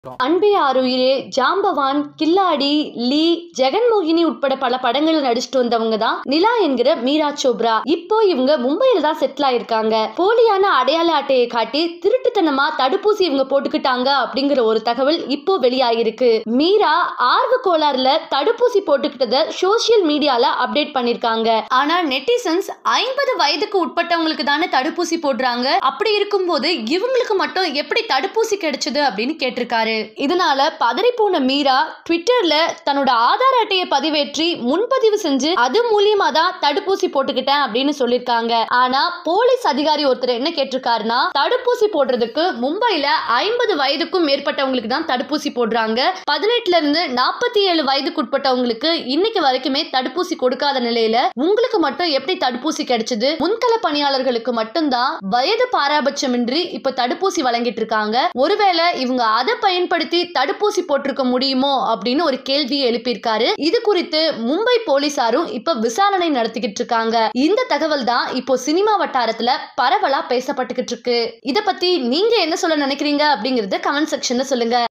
அன்பே ஆருயிரே ஜாம்பவான் கில்லாடி லீ ஜெகன்மோகினி உட்பட பல படங்கள்ல நடிச்சிட்டு வந்தவங்க தான் நிலா என்கிற மீரா சோப்ரா இப்போ இவங்க மும்பையில தான் செட்டில் ஆயிருக்காங்க போலியான அடையாள அட்டையை காட்டி திருட்டுத்தனமா தடுப்பூசி இவங்க போட்டுக்கிட்டாங்க அப்படிங்கிற ஒரு தகவல் இப்போ வெளியாகிருக்கு மீரா ஆர்வ கோளாறுல தடுப்பூசி போட்டுக்கிட்டத சோசியல் மீடியால அப்டேட் பண்ணிருக்காங்க ஆனா நெட்டிசன்ஸ் ஐம்பது வயதுக்கு உட்பட்டவங்களுக்கு தானே தடுப்பூசி போடுறாங்க அப்படி இருக்கும்போது இவங்களுக்கு மட்டும் எப்படி தடுப்பூசி கிடைச்சது அப்படின்னு கேட்டிருக்காரு இதனால பதறி போன மீரா ட்விட்டர்ல தன்னோட ஆதார் அட்டையை பதிவேற்றி முன்பதிவு செஞ்சு அது மூலியமா தான் தடுப்பூசி போட்டுக்கிட்டேன் அப்படின்னு சொல்லிருக்காங்க ஆனா போலீஸ் அதிகாரி ஒருத்தர் என்ன கேட்டிருக்காருன்னா தடுப்பூசி போடுறதுக்கு மும்பைல ஐம்பது வயதுக்கும் மேற்பட்டவங்களுக்கு தான் தடுப்பூசி போடுறாங்க பதினெட்டுல இருந்து நாற்பத்தி ஏழு வயதுக்கு உட்பட்டவங்களுக்கு இன்னைக்கு வரைக்குமே தடுப்பூசி கொடுக்காத நிலையில உங்களுக்கு மட்டும் எப்படி தடுப்பூசி கிடைச்சது முன்கள பணியாளர்களுக்கு மட்டும்தான் வயது பாராபட்சமின்றி இப்ப தடுப்பூசி வழங்கிட்டு இருக்காங்க ஒருவேளை இவங்க அதை பயன்படுத்தி தடுப்பூசி போட்டிருக்க முடியுமோ அப்படின்னு ஒரு கேள்வியை எழுப்பியிருக்காரு இது குறித்து மும்பை போலீசாரும் இப்ப விசாரணை நடத்திக்கிட்டு இருக்காங்க இந்த தகவல் தான் இப்போ சினிமா வட்டாரத்துல பரவலா பேசப்பட்டுக்கிட்டு இருக்கு இத பத்தி நீங்க என்ன சொல்ல நினைக்கிறீங்க அப்படிங்கறத கமெண்ட் செக்ஷன்ல சொல்லுங்க